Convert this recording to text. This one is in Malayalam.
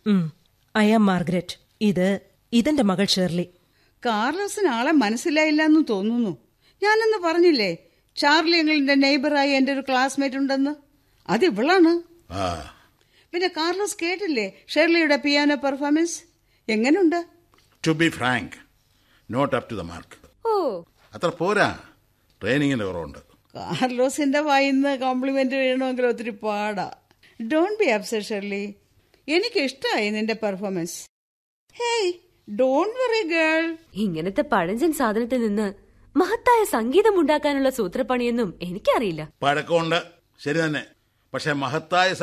ഐ ആം മാർഗ്രറ്റ് ഇത് ഇതെന്റെ മകൾ ഷേർലി കാർലോസിന് ആളെ മനസ്സിലായില്ല എന്ന് തോന്നുന്നു ഞാനെന്ന് പറഞ്ഞില്ലേ ചാർലി എങ്ങളുടെ നെയ്ബറായി എൻ്റെ ഒരു ക്ലാസ്മേറ്റ് ഉണ്ടെന്ന് അത് ഇവളാണ് ആ പിന്നെ കാർലോസ് കേട്ടില്ലേ ഷെർലിയുടെ പിയാനോ പെർഫോമൻസ് എങ്ങനെയുണ്ട് to be frank not up to the mark ഓ അത്ര പോരാ ട്രെയിനിങ്ങിന്റെ കുറവുണ്ട് കാർലോസിന്റെ വായിന്ന് കോംപ്ലിമെന്റ് വീഴണമെങ്കിൽ ഒത്തിരി പാടാ ഡോണ്ട് ബി അപ്സെറ്റ് ഷെർലി എനിക്ക് ഇഷ്ടമായി നിന്റെ performance hey don't worry girl ഇങ്ങനത്തെ പഴഞ്ചൻ സാധനത്തിൽ നിന്ന് മഹത്തായ സംഗീതം ഉണ്ടാക്കാനുള്ള സൂത്രപ്പണിയൊന്നും എനിക്കറിയില്ല പഴക്കമുണ്ട് ശരി തന്നെ പക്ഷെ മഹത്തായ